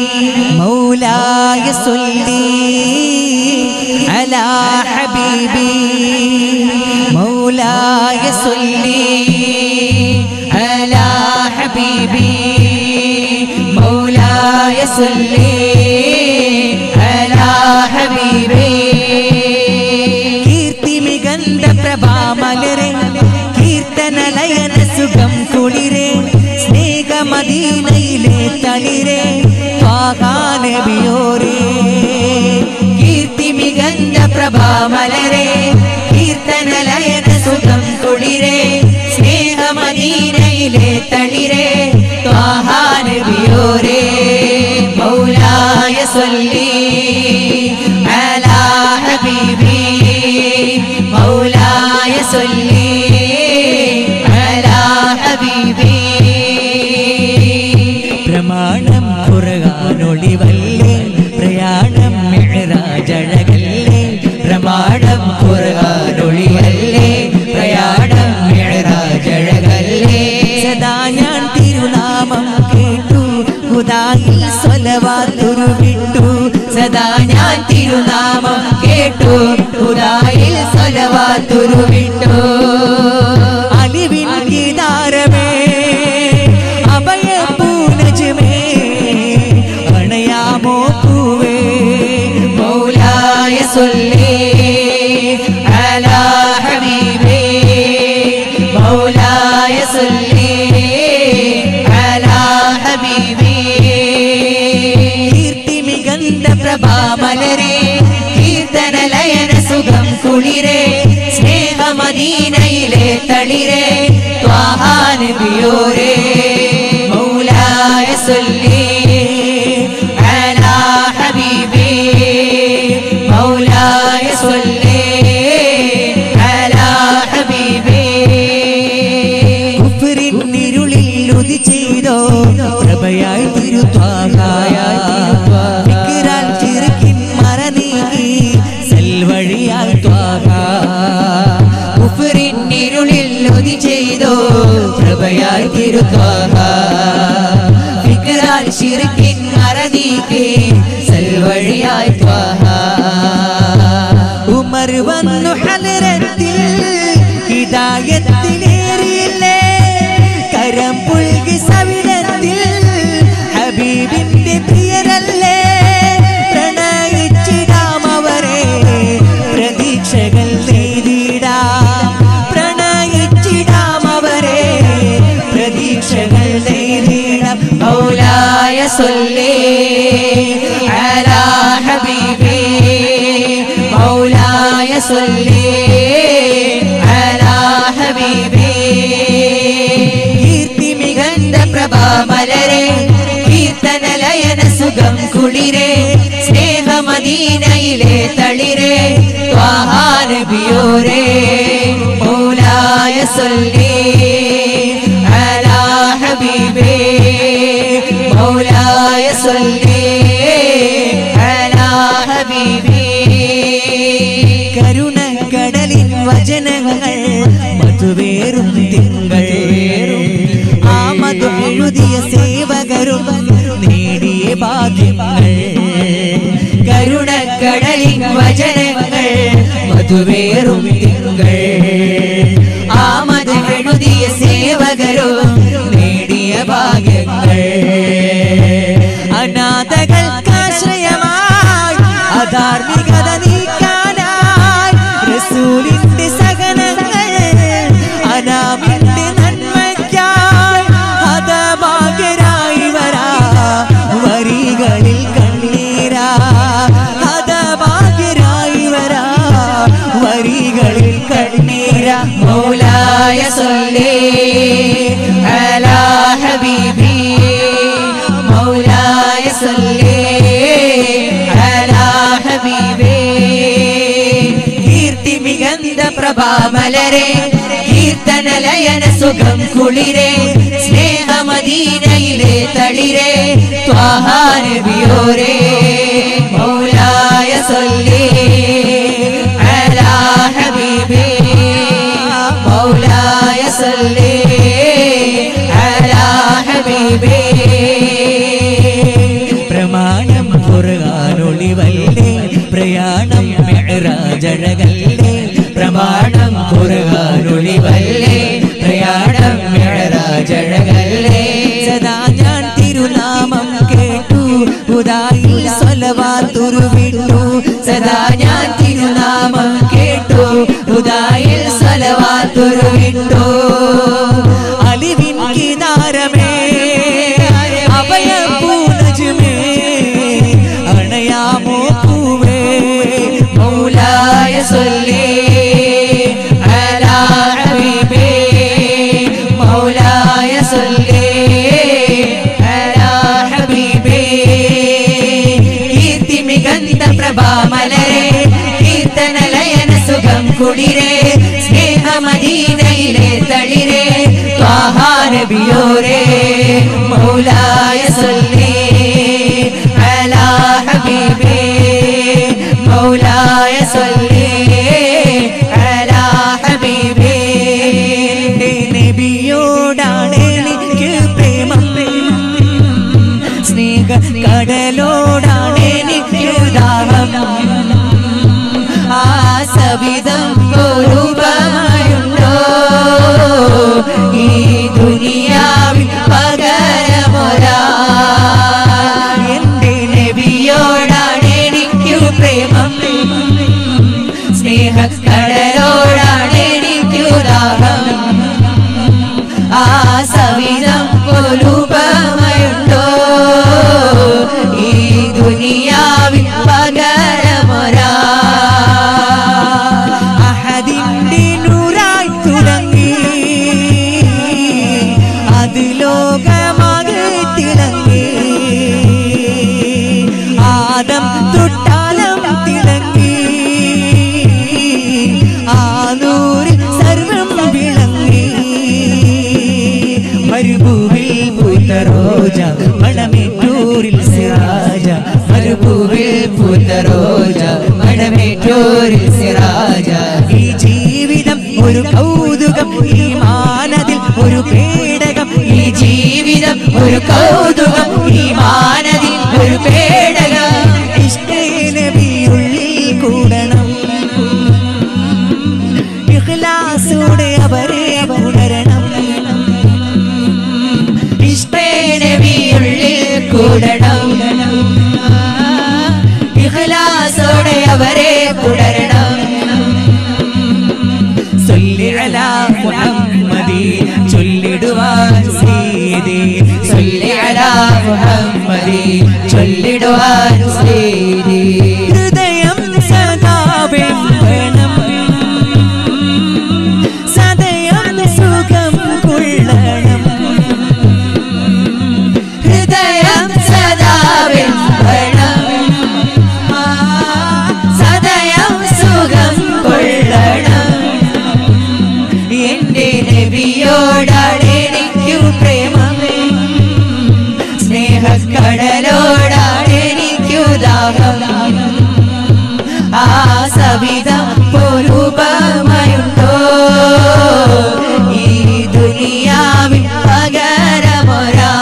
مولاي صلي على حبيبي مولاي صلي على حبيبي مولاي صلي على حبيبي കീർത്തി മികந்த പ്രഭാമലരെ കീർത്തന ലയന സുഖം കുളിരെ സ്നേഹമദീനയിലെ തളിരെ നബിയോരേ കീർത്തി മികந்த പ്രഭാമലരെ കീർത്തന ലയന സുഖം കുളിരെ സ്നേഹമദീനയിലെ തളിരെ നബിയോരേ മൗലായ സ്വല്ലി على حبيبي مولاي صلي على حبيبي പ്രമാണം ഖുർആനൊളിവല്ലേ പ്രയാണം മിഅ്റാജഴകല്ലേ പ്രമാണം ഖുർആനൊളിവല്ലേ പ്രയാണം മിഅ്റാജഴകല്ലേ സദാ ഞാൻ തിരുനാമം കേട്ടു ഹുദായിൽ സ്വലവാത്തുരു വിട്ടു സദാ ഞാൻ തിരുനാമം കേട്ടു ഹുദായിൽ സ്വലവാത്തുരു വിട്ടു അലിവിൻ ഗീതാരമേ അഭയ പൂനജമേ അണയാമോ പൂവേ മൗലായ സൊല്ലി അലാ ഹബീബേ മൗലായ സൊല്ലി അലാ ഹബീബേ കീർത്തി മികந்த പ്രഭാമലരെ കീർത്തന ലയന സുഖം കുളിരെ സ്നേഹമദീനയിലെ തളിരെ ത്വാഹാനബിയോരേ മൗലായ സൊല്ലി അലാ ഹബീബി മൗലായ സൊല്ലി അലാ ഹബീബി കുഫറിൻ ഇരുളിൽ ഉതി ചെയ്തോ പ്രഭയായി തിരുത്വാകായ വിക്രാൽ ചിറുക്കിൻ മറനീക്കി സെൽവഴിയായി ത്വാക കുഫറിൻ ഇരുളിൽ ഉതി ചെയ്തോ പ്രഭയായി തിരുത്വാക വിക്രാൽ ചിറുക്കിൻ മറനീക്കി സെൽവഴിയായി ത്വാക ഉമർ വന്നു ഹലരത്തിൽ ഹിദായത്തിലേറിയില്ലേ കരം പുൽകി സവിടത്തിൽ ഹബീബിന്റെ പ്രിയരല്ലേ പ്രണയിച്ചിടാം അവരെ പ്രതീക്ഷകൾ നേടിടാം പ്രണയിച്ചിടാം അവരെ പ്രതീക്ഷകൾ നേടിടാം മൗലായ സൊല്ലേ അലാ ഹബീബി മൗലായ സൊല്ലേ അലാ ഹബീബി കീർത്തി മികந்த പ്രഭാമലരെ കീർത്തന ലയന സുഖം കുളിരെ സ്നേഹമദീനയിലെ തളിരെ ത്വാഹാനബിയോരേ മൗലായ സൊല്ലി അലാ ഹബീബേ മൗലായ സൊല്ലി അലാ ഹബീബേ കരുണക്കടലിൻ വചനങ്ങൾ മധുവേറും തിങ്കൾ ആ മധു എഴുതിയ സേവകരും നേടിയ ഭാഗ്യങ്ങൾ കരുണക്കടലിൻ വചനങ്ങൾ മധുവേറും തിങ്കൾ ആ മധു എഴുതിയ സേവകരും നേടിയ ഭാഗ്യങ്ങൾ അനാഥകൾക്കാശ്രയമായി അധാർമികത നീക്കാനായി റസൂലിന്റെ സഹനങ്ങൾ അനാമിന്റെ നന്മയ്ക്കായി ഹതഭാഗ്യരായി വരാ വരികളിൽ കണ്ണീരാ ഹതഭാഗ്യരായി വരാ വരികളിൽ കണ്ണീരാ മൗലായ സൊല്ലേ അലാ ഹബീബി മൗലായ സൊല്ലേ അലാ ഹബീബേ കീർത്തി മികந்த പ്രഭാമലരെ കീർത്തന ലയന സുഖം കുളിരെ സ്നേഹമദീനയിലെ തളിരെ ത്വാഹാനബിയോരേ മൗലായ സൊല്ലി അലാ ഹബീബി മൗലായ സൊല്ലി അലാ ഹബീബി പ്രമാ അഴകല്ലേ പ്രമാണം കുറുകാനൊളിവല്ലേ പ്രയാണം മിഴറാജഴകല്ലേ സദാ ഞാൻ തിരുനാമം കേട്ടു ഉദായി സ്വലവാത്തുരുവിട്ടു സദാ ഞാൻ തിരുനാമം കേട്ടു ഉദായിൽ സ്വലവാത്തുരുവിട്ടു അലിവിൻ കിനാരമേ അഭയ പൂനജുമേ അണയാമോ പൂവേ മൗലായ സൊല്ലി അലാ ഹബീബേ മൗലായ സൊല്ലി അലാ ഹബീബേ കീർത്തി മികந்த പ്രഭാമലരെ കീർത്തനലയന സുഖം കുളിരെ സ്നേഹമദീനയിലെ തളിരെ ത്വാഹാനബിയോരേ മൗലായ സൊല്ലി അലാ ഹബീബേ മൗലായ സൊല്ലി അലാ ഹബീബേ നബിയോടാണ് എനിക്ക് പ്രേമം സ്നേഹ കടലോടാണ് എനിക്ക് ദാഹം ആ സവിധം രൂപമായുണ്ടോ ഈ ദുനിയാവിൽ പകരമൊരാ എന്റെ നബിയോടാണ് എനിക്ക് പ്രേമം സ്നേഹ കടലോടാണ് എനിക്ക് ദാഹം ആ സവിധം രൂപമായുണ്ടോ ഈ ദുനിയാവിൽ പകരമൊരാ അഹദിന്റെ നൂറായി തുടങ്ങി അത് ലോകമാകെ തിളങ്ങി ആദം തൊട്ടാലം തിളങ്ങി ആ നൂറിൽ സർവം വിളങ്ങി മരുഭൂവിൽ പൂത്ത റോജ മണമേറ്റൂരിൽ സിറാജ മരുഭൂവിൽ പൂത്ത റോജ മണമേറ്റൂരിൽ സിറാജ ഈ ജീവിതം ഒരു കൗതുകം ഈ മാനതിൽ ഒരു പേടകം ഈ ജീവിതം ഒരു കൗതുകം ഈ മാനതിൽ ഒരു പേടകം ഇഷ്ടേനബിയുള്ളിൽ കൂടണം ഇഖ്ലാസോടെ അവരെ പുണരണം ഇഷ്ടേനബിയുള്ളിൽ കൂടണം ഇഖ്ലാസോടെ അവരെ പുണരണം സൊല്ലി അലാ മുഹമ്മദി ചൊല്ലിടുവാൻ സീതി സൊല്ലി അലാ മുഹമ്മദി ചൊല്ലിടുവാൻ സീതി ഹൃദയം സദാ വെമ്പണം സദയം സുഖം കൊള്ളണം ഹൃദയം സദാ വെമ്പണം ആ, സദയം സുഖം കൊള്ളണം എന്റെ നബിയോടാണ് എനിക്കു പ്രേമം സ്നേഹക്കടലോടാണ് എനിക്കു ദാഹം ആ സവിധം പൊരുപമയുണ്ടോ ഈ ദുനിയാവിൽ പകരമൊരാ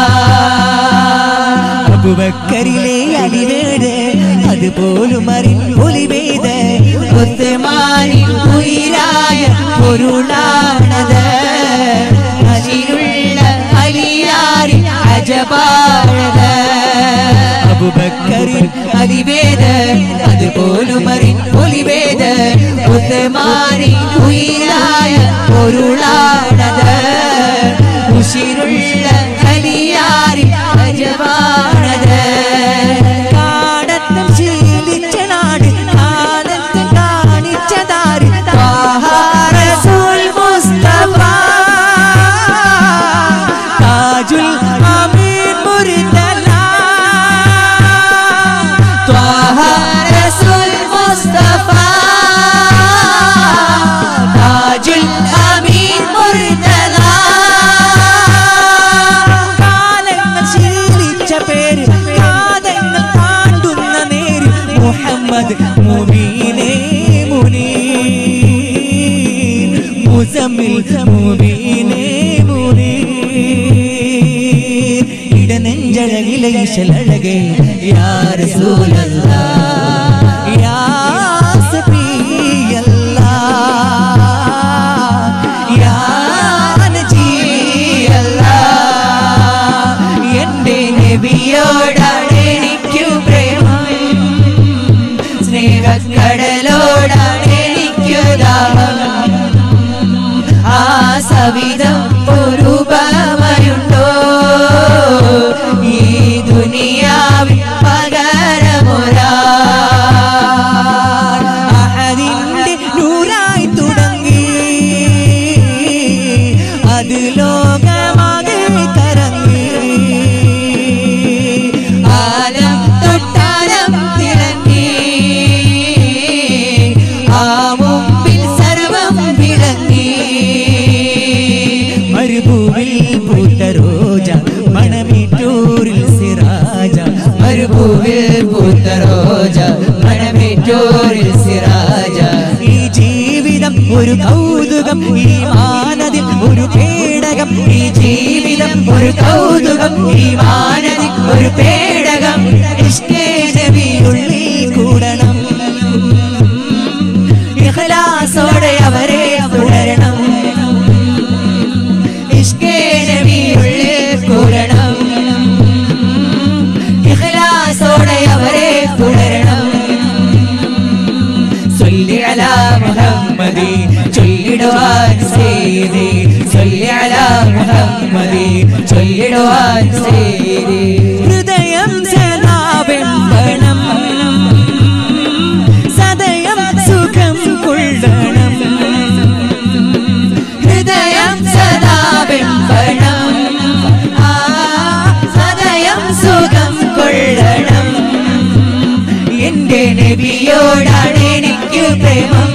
അബുബക്കരിലെ അലിവേട് അതുപോലും അറിൻ ഒലിവേത് ഒത്തുമാരി ഉയരായ പൊരുളാണത് അതിലുള്ള അലിയാരി അജപാണത് അബുബക്കരിൽ അലിവേത് അതുപോലും അറിൻ ഒലിവേത് ഒത്തുമാരി ഉയരായ പൊരുളാണത് ഉശിരുള്ള അലിയാരി അജപാണത് കാടത്തം ശീലിച്ച നാട് കാലത്ത് കാണിച്ചതാര് ത്വാഹ റസൂൽ മുസ്തഫ താജുൽ അമീൻ മുർതല ത്വാഹ റസൂൽ മുസ്തഫ താജുൽ അമീൻ മുർതല കാലങ്ങൾ ശീലിച്ച പേര് കാതങ്ങൾ താണ്ടുന്ന നേര് മുഹമ്മദ് മുബീനേ മുനീർ മുസമ്മിൽ മുബീനേ മുനീർ ഇടനെഞ്ചഴകിലെ ഇശലഴകേ യാ റസൂലല്ലാ യാ സഫീ നബിയോടാണ് എനിക്കു പ്രേമം സ്നേഹക്കടലോടാണ് എനിക്കു ദാഹം ആ സവിധം ഒരു ഉപമയുണ്ടോ ഈ ദുനിയാവിൽ പകരമൊരാ അഹദിന്റെ നൂറായി തുടങ്ങി അത് ലോകമാകെ കറങ്ങി ആലം തൊട്ടാലം തിളങ്ങി ആ മുമ്പിൽ സർവം വിളങ്ങി മരുഭൂവിൽ പൂത്ത റോജ മണമേറ്റൂരിൽ സിറാജ മരുഭൂവിൽ പൂത്ത റോജ മണമേറ്റോരിൽ സിറാജ ഈ ജീവിതം ഒരു കൗതുകം ഈ മാനതിൽ ഒരു പേടകം ഈ ജീവിതം ഒരു കൗതുകം ഈ വാനതി ഒരു പേടകം ഇഷ്കേ നബിയുള്ളിൽ കൂടണം ഇഖ്ലാസോടെ അവരെ തുടരണം ഇഷ്കേ നബിയുള്ളിൽ കൂടണം ഇഖ്ലാസോടെ അവരെ തുടരണം صلي على محمد ചൊല്ലിടുവാൻ സേതി صلي على محمد ചൊല്ലിടുവാൻ സേതി ഹൃദയം സദാ വെമ്പണം സദയം സുഖം കൊള്ളണം ഹൃദയം സദാ വെമ്പണം ആ സദയം സുഖം കൊള്ളണം എന്റെ നബിയോടാണ് എനിക്ക് പ്രേമം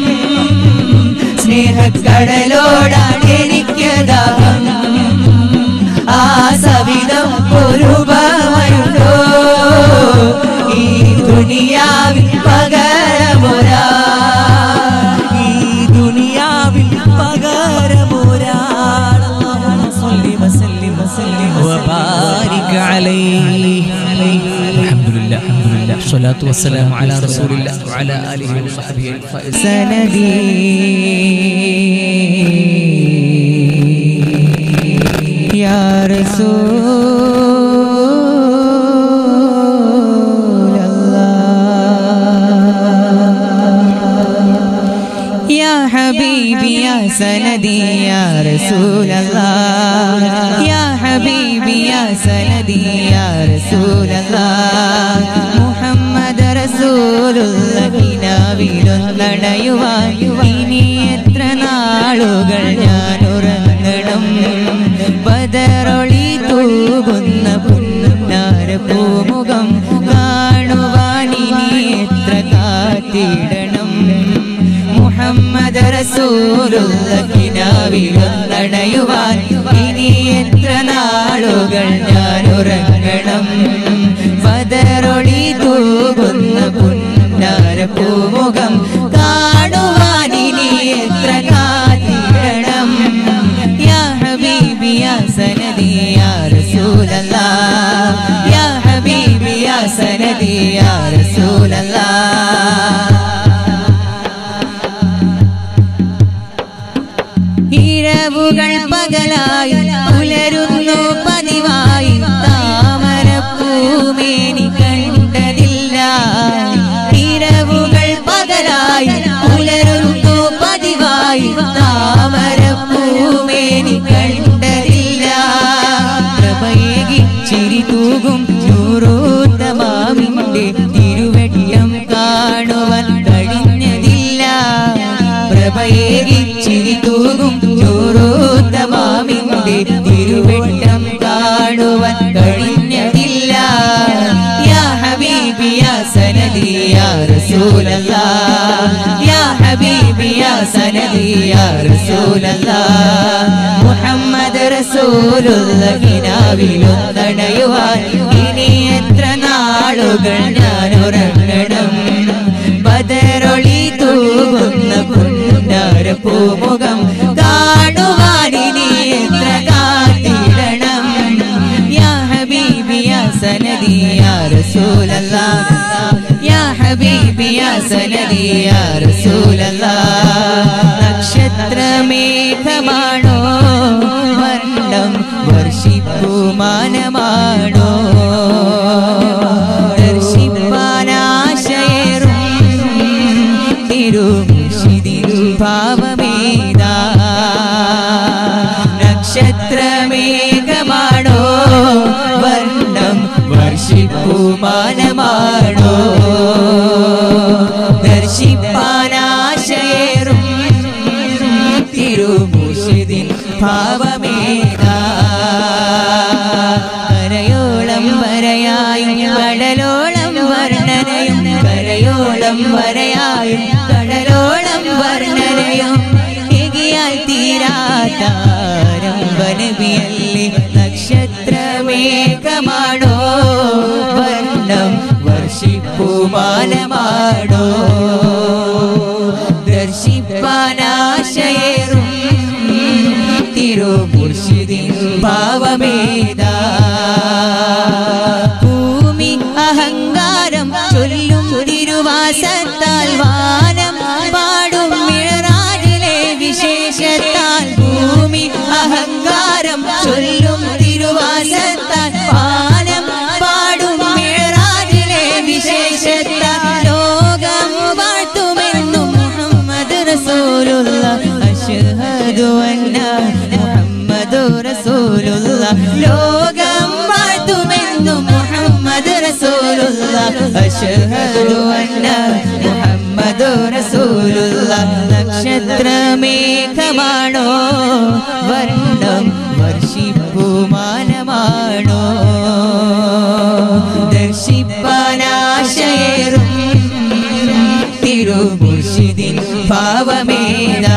സ്നേഹക്കടലോടാണ് എനിക്ക് ദാഹം ആ സവിധം ഒരു ഉപമയുണ്ടോ ഈ ദുനിയാവിൽ പകരമൊരാ ഈ ദുനിയാവിൽ പകരമൊരാൾ صلي وسلم وسلم وبارك عليه الحمد لله الحمد لله الصلاة والسلام على رسول الله وعلى آله وصحبه الفائز سندي يا رسول الله يا حبيبي يا سندي يا رسول الله يا حبيبي يا سندي يا رسول الله മുഹമ്മദ് റസൂലുള്ളഹിനാവിലൊന്നടയുവാൻ ഇനി എത്ര നാളുകൾ ഞാൻ ഉറങ്ങണം ബദറൊളി തൂകുന്ന പുന്നാര പൂമുഖം കാണുവാൻ ഇനി എത്ര കാത്തിടണം മുഹമ്മദ് റസൂലുള്ളഹിനാവിലൊന്നടയുവാൻ ഇനി എത്ര നാളുകൾ ഞാൻ ഉറങ്ങണം ബദറൊളി തൂകുന്ന പുന്നാര പൂമുഖം കാണുവാൻ ഇനി എത്ര കാത്തിടണം യാ ഹബീബി യാ സനദി യാ റസൂലല്ലാഹ് യാ ഹബീബി യാ സനദി യാ റസൂലല്ലാഹ് ഇരവുകൾ പകലായി പുലരുന്നു പതിവായി താമരപ്പൂമേനി കണ്ടതില്ല ഇരവുകൾ പകലായി പുലരുന്നു പതിവായി താമരപ്പൂമേനി കണ്ടതില്ല പ്രഭയേകി ചിരി തൂകും നൂറൂത്തമാവിന്റെ തിരുവെട്ടം കാണുവാൻ കഴിഞ്ഞതില്ല പ്രഭയേകി ചിരി തൂകും നൂറൂത്തമാവിന്റെ തിരുവെട്ടം കാണുവാൻ കഴിഞ്ഞതില്ല യാ ഹബീബി യാ സനദി യാ റസൂലല്ലാഹ് യാ ഹബീബി യാ സനദി യാ റസൂലല്ലാഹ് മുഹമ്മദ് റസൂലുള്ളഹിനാവിലൊന്നടയുവാൻ ഇനി എത്ര നാളുകൾ ഞാൻ ഉറങ്ങണം ബദറൊളി തൂകുന്ന പുന്നാര പൂമുഖം കാണുവാൻ ഇനി എത്ര കാത്തിടണം യാ ഹബീബി യാ സനദി യാ റസൂലല്ലാഹ് യാ ഹബീബി യാ സനദി യാ റസൂലല്ലാഹ് നക്ഷത്രമേഘമാണോ വർണ്ണം വർഷിപ്പുമാനമാണോ പൂമാനമാണോ ദർശിപ്പാനാശയേറും തിരുമുഷിദിൻ ഭാവമേതാ കരയോളം വരയായും കടലോളം വർണ്ണനയും കരയോളം വരയായും കടലോളം വർണ്ണനയും എകിയാൽ തീരാതാരം വനവിയല്ലേ നക്ഷത്രമേഘമാണോ വർണ്ണം വർഷിപ്പുമാനമാണോ ദർശിപ്പാനാശയേറും തിരുമുർഷിദിൻ ഭാവമേതാ ഭൂമി അഹങ്കാരം ചൊല്ലും തിരുവാസത്താൽ വാനം പാടും മിഴറാജിലെ വിശേഷത്താൽ ഭൂമി അഹങ്കാരം ചൊല്ലും തിരുവാസത്താൽ വാനം പാടും മിഴറാജിലെ വിശേഷത്താൽ ലോകം വാഴ്ത്തുമെന്നും മുഹമ്മദ് റസൂലുള്ള അഷ്ഹദു അന്ന മുഹമ്മദ് റസൂലുള്ള ലോകം വാഴ്ത്തുമെന്നും മുഹമ്മദ് റസൂലുള്ള അഷ്ഹദു അന്ന മുഹമ്മദ് റസൂലുള്ള നക്ഷത്രമേഘമാണോ വർണ്ണം വർഷിപ്പുമാനമാണോ ദർശിപ്പാനാശയേറും തിരുമുർഷിദിൻ ഭാവമേതാ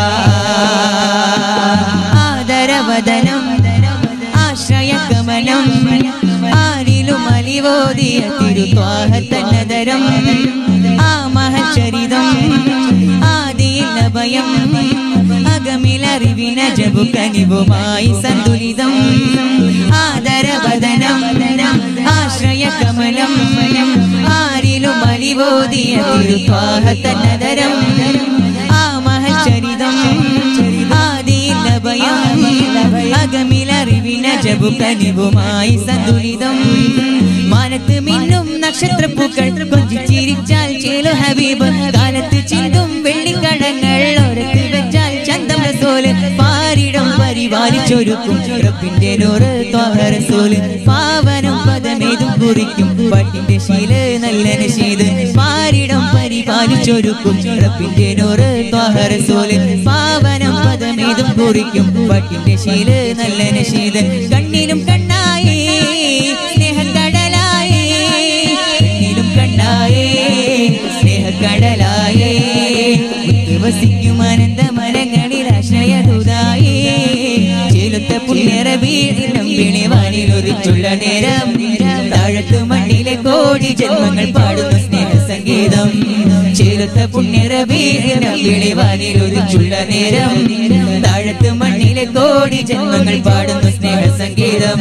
ആദരവദനം ആശ്രയഗമനം ആരിലും അലിവോദിയ തിരുത്വാഹത്തന്നതരം ആ മഹചരിതം ആദിയില്ല ഭയം അകമിലറിവിന ജബു കനിവുമായി സന്തുലിതം ആദരവദനം ആശ്രയകമലം ആരിലും അലിവോദിയ തിരുത്വാഹത്തന്നതരം ആ മഹചരിതം ആദിയില്ല ഭയം അകമിലറിവിന ജബു കനിവുമായി സന്തുലിതം മാനത്ത് മിന്നും നക്ഷത്രപ്പൂക്കൾ കൊഞ്ചിച്ചിരിച്ചാൽ ചേലു ഹബീബ് കാലത്ത് ചിന്തും വെള്ളിക്കടങ്ങൾ ഓരത്ത് വെച്ചാൽ ചന്തം റസൂല് പാരിടം പരിപാലിച്ചൊരുക്കും റബ്ബിന്റെ നൂറ് ത്വാഹ റസൂല് പാവനം പദമേതും കുറിക്കും പട്ടിന്റെ ശീല് നല്ല നശീത് പാരിടം പരിപാലിച്ചൊരുക്കും റബ്ബിന്റെ നൂറ് ത്വാഹ റസൂല് പാവനം പദമേതും കുറിക്കും പട്ടിന്റെ ശീല് നല്ല നശീത് കണ്ണിലും കണ്ണായി സ്നേഹക്കടലായി കണ്ണിലും കണ്ണായേ സ്നേഹക്കടലായേ വസിക്കും അനന്ത മരങ്ങളിൽ ആശ്രയതുതായേ ചേലുത്ത പുണ്യറ വീടിനം വിളിവാനിലൊരിച്ചുള്ള നേരം താഴത്ത് മണ്ണിലെ കോടി ജന്മങ്ങൾ പാടുന്ന സ്നേഹ സംഗീതം ചേലുത്ത പുണ്യറ വീടിനം വിളിവാനിലൊരിച്ചുള്ള നേരം താഴത്ത് മണ്ണിലെ കോടി ജന്മങ്ങൾ പാടുന്ന സ്നേഹ സംഗീതം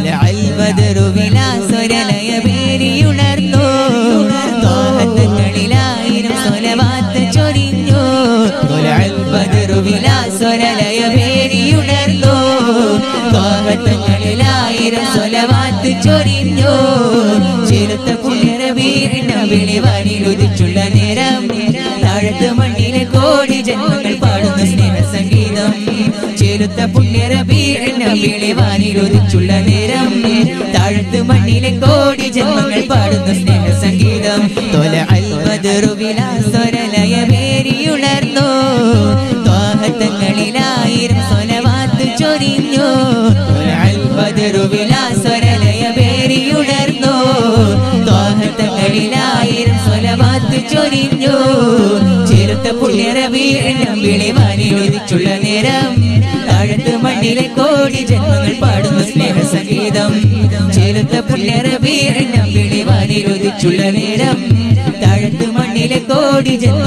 വിലാസ്വരലയ പേരിയുണർന്നു തോഹത്തങ്ങളിലായിരം സ്വലവാത്ത് ചൊരിഞ്ഞു വിലാസ്വരലയ പേരിയുണർന്നു തോഹത്തങ്ങളിലായിരം സ്വലവാത്ത് ചൊരിഞ്ഞു ചെറുത്ത പുണ്യര വീടിന വിളിവാനിലുദിച്ചുള്ള നേരം താഴത്ത് മണ്ണിലെ കോടി ജന്മങ്ങൾ പാടുന്ന സ്നേഹ സംഗീതം ചെറുത്ത പുണ്യര വീടിന വിളിവാനിലുദിച്ചുള്ള നേരം താഴത്ത് മണ്ണിലെ കോടി ജന്മങ്ങൾ പാടുന്ന സ്നേഹ സംഗീതം തൊല അൽബദറുവിലാസ്വരലയ പേരിയുണർന്നു ത്വാഹത്തങ്ങളിലായിരം സ്വലവാത്ത് ചൊരിഞ്ഞു ബദറുവിലാസ്വരലയ പേരിയുണർന്നു ത്വാഹത്തങ്ങളിലായിരം സ്വലവാത്ത് ചൊരിഞ്ഞു ചെറുത്ത പുള്ളിയറ വീണ്ടും വിളിവാനിലൊതിച്ചുള്ള നേരം താഴത്ത് മണ്ണിലെ കോടി ജന്മങ്ങൾ പാടുന്ന സ്നേഹ സംഗീതം ചെറുത്ത പുള്ളിയറ വീണ്ടും വിളിവാനിലൊതിച്ചുള്ള നേരം താഴത്ത് മണ്ണിലെ കോടി ജന്മ